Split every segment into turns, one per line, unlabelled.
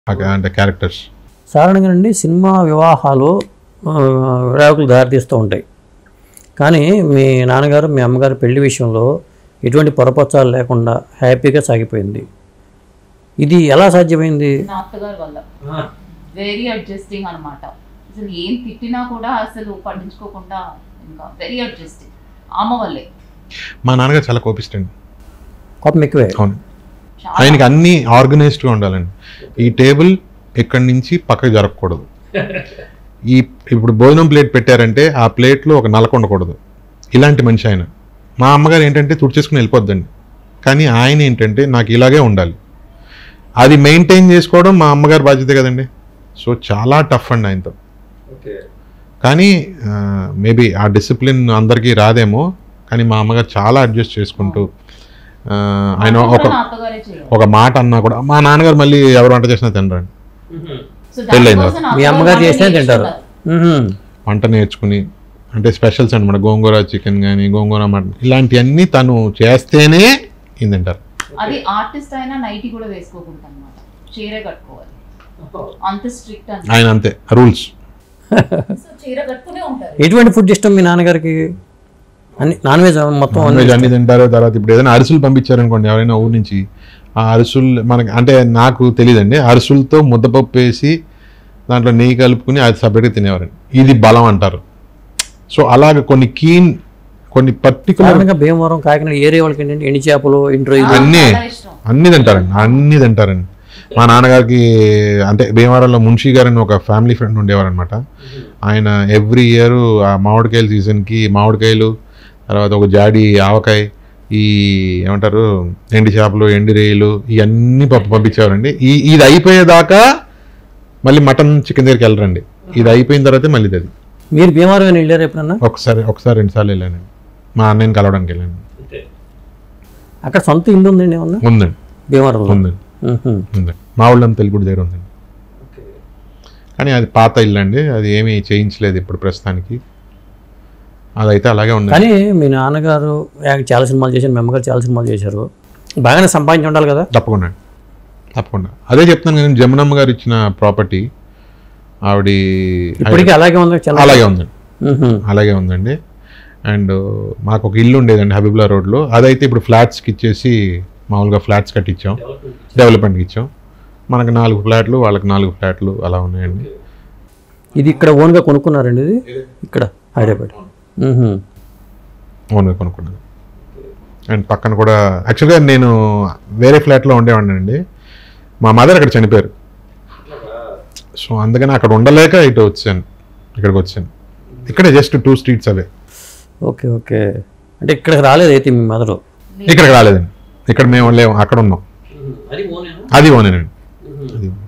అంటే characters
సాధారణంగానండి cinema వివాహాలు ఆ, విడాకులు దారితీస్తూ ఉంటాయి కానీ మీ నాన్నగారు మీ అమ్మగారు పెళ్లి విషయంలో ఎటువంటి పొరపచ్చాలు లేకుండా హ్యాపీగా సాగిపోయింది ఇది ఎలా సాధ్యమైంది
నా అత్తగారి వల్ల వెరీ అడ్జస్టింగ్ అన్నమాట అసలు ఏం తిట్టినా కూడా అసలు పట్టించుకోకుండా ఇంకా వెరీ అడ్జస్టింగ్ ఆమె వల్లే
మా నాన్నగారు చాలా కోపిస్టండి
కోపం ఎక్కువే
అవును
చాలా
ఆయనకి అన్ని ఆర్గనైజ్డ్గా ఉండాలండి ఈ టేబుల్ ఇక్కడి నుంచి పక్కకి జరగకూడదు ఈ ఇప్పుడు భోజనం ప్లేట్ పెట్టారంటే ఆ ప్లేట్లో ఒక నలక ఉండకూడదు ఇలాంటి మనిషి ఆయన మా అమ్మగారు ఏంటంటే తుడిచేసుకుని వెళ్ళిపోద్దండి కానీ ఆయన ఏంటంటే నాకు ఇలాగే ఉండాలి అది మెయింటైన్ చేసుకోవడం మా అమ్మగారి బాధ్యత కదండి సో చాలా టఫ్ అండి ఆయనతో కానీ మేబీ ఆ డిసిప్లిన్ అందరికీ రాదేమో కానీ మా అమ్మగారు చాలా అడ్జస్ట్ చేసుకుంటూ ఆ, ఆయన
అప్పుడు
ఒక
కూడా నా అత్తగారే చేయాలి
ఒక మాట అన్నా కూడా మా నాన్నగారు మళ్ళీ ఎవరు వంట చేసినా తినరండి
సో
పెళ్ళైంది
దానికోసం నా
మీ
అత్తగారు
అమ్మగారు
వంట
చేసినా తింటారు
నేర్చుకున్నారు.
మ్మ్హ్మ్.
వంట నేర్చుకుని అంటే స్పెషల్స్ అనమాట గోంగూర చికెన్ కానీ గోంగూర మటన్ ఇలాంటివన్నీ తను చేస్తేనే ఇది తింటారు
అది ఆర్టిస్ట్ అయినా నైటీ కూడా వేసుకోకూడదు అనమాట చీర కట్టుకోవాలి అంత స్ట్రిక్ట్ అంత
ఆయన అంతే రూల్స్
సో చీర కట్టుకునే ఉంటారు
ఎటువంటి ఫుడ్ ఇష్టం మీ నాన్నగారికి అన్ని నాన్ వెజ్ మొత్తం
నాన్
అన్ని
వెజ్ అన్ని తింటారు తర్వాత ఇప్పుడు ఏదైనా అరిసులు పంపించారనుకోండి ఎవరైనా ఊరి నుంచి ఆ అరిసులు మనకి అంటే నాకు తెలియదండి అరిసులతో ముద్దపప్పు వేసి దాంట్లో నెయ్యి కలుపుకుని అది సపరేట్గా తినేవారండి ఇది బలం అంటారు సో అలాగ కొన్ని కీన్ కొన్ని పర్టికులర్
సాధారణంగా భీమవరం కాకినాడ ఏరియా వాళ్ళకి ఏంటంటే ఎండి చేపలు ఇంట్రో
ఆ,
అన్నీ
చాలా ఇష్టం
అన్ని తింటారండి అన్ని తింటారండి మా నాన్నగారికి అంటే భీమవరంలో మున్షి గారు అని ఒక ఫ్యామిలీ ఫ్రెండ్ ఉండేవారనమాట ఆయన ఎవ్రీ ఇయర్ ఆ మామిడికాయల సీజన్కి మామిడికాయలు తర్వాత ఒక జాడి ఆవకాయ ఈ ఏమంటారు ఎండి చేపలు ఎండి రొయ్యలు ఇవన్నీ పప్పు పంపించేవారండి ఈ ఇది అయిపోయేదాకా మళ్ళీ మటన్ చికెన్ దగ్గరికి వెళ్ళరండి ఇది అయిపోయిన తర్వాతే మళ్ళీ ఇది
మీరు భీమవరం అని వెళ్ళారు ఎప్పుడన్నా
ఒకసారి ఒకసారి రెండుసార్లు వెళ్ళానండి మా అన్నయ్యని కలవడానికి వెళ్ళాను
అక్కడ సొంత ఇల్లు ఉందండి ఏమన్నా
ఉందండి
భీమవరంలో
ఉందండి
మ్మ్హ్మ్.
ఉందండి మా ఊళ్ళో తెలుగుడి దగ్గర ఉందండి కానీ అది పాత ఇల్లు అండి అది ఏమీ చేయించలేదు ఇప్పుడు ప్రస్తుతానికి అదైతే అలాగే ఉంది
కానీ మీ నాన్నగారు యా- చాలా సినిమాలు చేశారు మీ అమ్మగారు చాలా సినిమాలు చేశారు బాగానే సంపాదించి ఉండాలి కదా
తప్పకుండా అండి. తప్పకుండా అదే చెప్తున్నాను కానీ జమునమ్మ గారు ఇచ్చిన ప్రాపర్టీ ఆవిడ
ఇప్పటికీ అలాగే ఉంది చాలా
అలాగే ఉందండి
మ్మ్హ్మ్.
అలాగే ఉందండి అండ్ మాకు ఒక ఇల్లు ఉండేదండి హబీబుల్లా రోడ్లో అదైతే ఇప్పుడు ఫ్లాట్స్కి ఇచ్చేసి మామూలుగా ఫ్లాట్స్ కట్టించాం డెవలప్మెంట్కి ఇచ్చాం మనకు నాలుగు ఫ్లాట్లు వాళ్ళకి నాలుగు ఫ్లాట్లు అలా ఉన్నాయండి
ఇది ఇక్కడ ఓన్గా కొనుక్కున్నారండి ఇది ఇక్కడ హైదరాబాద్ మ్మ్హ్మ్.
ఓన్గా కొనుక్కున్నాను అండ్ పక్కన కూడా యాక్చువల్గా నేను వేరే ఫ్లాట్లో ఉండేవాడిని అండి మా మదర్ అక్కడ చనిపోయారు సో అందుకని అక్కడ ఉండలేక ఇటు వచ్చాను ఇక్కడికి వచ్చాను ఇక్కడే జస్ట్ టూ స్ట్రీట్స్ అవే
ఓకే ఓకే అంటే ఇక్కడికి రాలేదు అయితే మీ మదరు
ఇక్కడికి రాలేదండి ఇక్కడ మేము లేము అక్కడ ఉన్నాం అది ఓనేనండి అది ఓనే.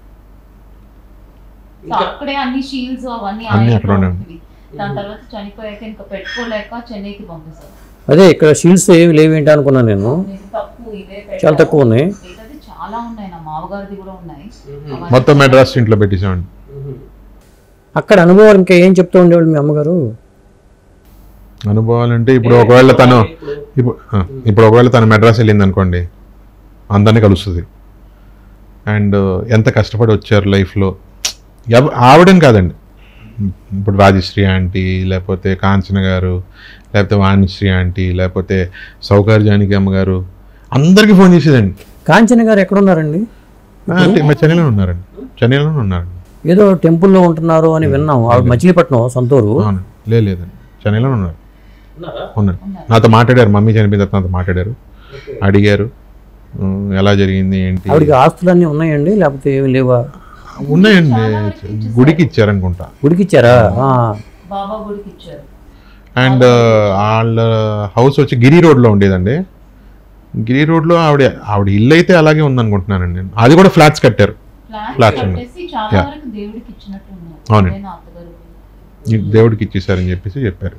సో అక్కడే అన్ని షీల్డ్స్ అవన్నీ
అన్నీ
ఆయన
అక్కడ ఉండేవి.
ఉండేవి. దాని తర్వాత చనిపోయాక ఇంకా పెట్టుకోలేక చెన్నైకి పంపిస్తారు
అదే ఇక్కడ షీల్డ్స్ ఏమి లేవేంటి అనుకున్నాను నేను
నేను తక్కువ ఇవే పెట్టాను.
చాలా తక్కువ ఉన్నాయి
మిగతాది చాలా ఉన్నాయి నా మామగారిది కూడా ఉన్నాయి అవన్నీ
మొత్తం మెడ్రాస్ ఇంట్లో పెట్టేసామండి
అక్కడ అనుభవాలు ఇంకా ఏం చెప్తూ ఉండేవాళ్ళు మీ అమ్మగారు
అనుభవాలు అంటే ఇప్పుడు ఒకవేళ తను ఇప్పుడు ఆ, ఇప్పుడు ఒకవేళ తను మెడ్రాస్ వెళ్ళింది అనుకోండి అందరినీ కలుస్తుంది అండ్ ఎంత కష్టపడి వచ్చారు లైఫ్లో ఎవ ఆవిడని కాదండి ఇప్పుడు రాజశ్రీ ఆంటీ లేకపోతే కాంచన గారు లేకపోతే వాణిశ్రీ ఆంటీ లేకపోతే సౌకార్ జానకి అమ్మగారు అందరికీ ఫోన్ చేసేదండి
కాంచన గారు ఎక్కడ ఉన్నారండి
ఆ, అంటే మా చెన్నైలో ఉన్నారండి చెన్నైలోనే ఉన్నారండి
ఏదో టెంపుల్లో ఉంటున్నారు అని విన్నాం ఆవిడ మచిలీపట్నం సొంతూరు
అవును లేదు లేదండి చెన్నైలోనే ఉన్నారు ఉన్నారు నాతో మాట్లాడారు మమ్మీ చనిపోయిన తర్వాత నాతో మాట్లాడారు అడిగారు ఉమ్, ఎలా జరిగింది ఏంటి
ఆవిడకి ఆస్తులన్నీ ఉన్నాయండి లేకపోతే ఏమి లేవా
ఉన్నాయండి గుడికి ఇచ్చారనుకుంటా
గుడికి ఇచ్చారా ఆ.
బాబా గుడికి ఇచ్చారు
అండ్ వాళ్ళ హౌస్ వచ్చి గిరి రోడ్లో ఉండేదండి గిరి రోడ్లో ఆవిడ ఆవిడ ఇల్లు అయితే అలాగే ఉందనుకుంటున్నానండి నేను అది కూడా ఫ్లాట్స్ కట్టారు
ఫ్లాట్స్
Flats ఉన్నాయి.
కట్టేసి చాలా
Yeah.
వరకు దేవుడికి ఇచ్చినట్టు ఉన్నారు
అవునండి.
అదే నా అత్తగారు
ఈ దేవుడికి ఇచ్చేసారని చెప్పేసి చెప్పారు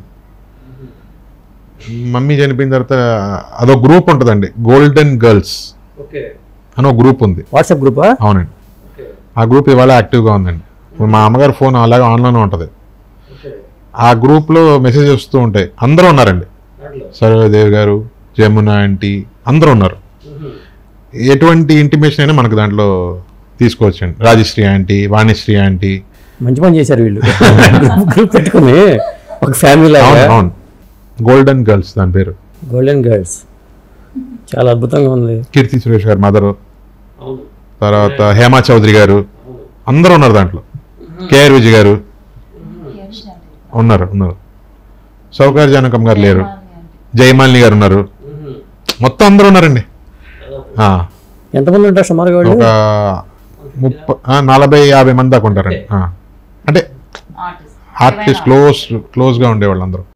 మమ్మీ చనిపోయిన తర్వాత అదొక గ్రూప్ ఉంటుందండి గోల్డెన్ గర్ల్స్ అని ఒక గ్రూప్ ఉంది
వాట్సాప్ గ్రూపా
అవునండి ఆ గ్రూప్ ఇవాళ యాక్టివ్గా ఉందండి ఇప్పుడు మా అమ్మగారి ఫోన్ అలాగే ఆన్లైన్ ఉంటుంది ఆ గ్రూప్లో మెసేజ్ వస్తూ ఉంటాయి అందరూ ఉన్నారండి సర్వేదేవి గారు జమున ఆంటీ అందరూ ఉన్నారు ఎటువంటి ఇంటిమేషన్ అయినా మనకు దాంట్లో తీసుకోవచ్చండి రాజశ్రీ ఆంటీ వాణిశ్రీ ఆంటీ
మంచి పని చేశారు వీళ్ళు గ్రూప్ పెట్టుకుని ఒక ఫ్యామిలీ
అవును
లాగా
అవును గోల్డెన్ గర్ల్స్ దాని పేరు
గోల్డెన్ గర్ల్స్ చాలా అద్భుతంగా ఉంది
కీర్తి సురేష్ గారు మదరు తర్వాత హేమా చౌదరి గారు అందరూ ఉన్నారు దాంట్లో కేఆర్ విజయ్ గారు ఉన్నారు ఉన్నారు సౌకర్య జనకం గారు లేరు జయమాలిని గారు ఉన్నారు మొత్తం అందరూ ఉన్నారండి ఆ,
ఎంతమంది ఉంటారు సుమారుగా వాళ్ళు
ఒక ముప్ప ఆ, నలభై యాభై మంది దాకా ఉంటారండి ఆ. అంటే
ఆర్టిస్ట్
ఆర్టిస్ట్ క్లోజ్ క్లోజ్గా ఉండేవాళ్ళు అందరూ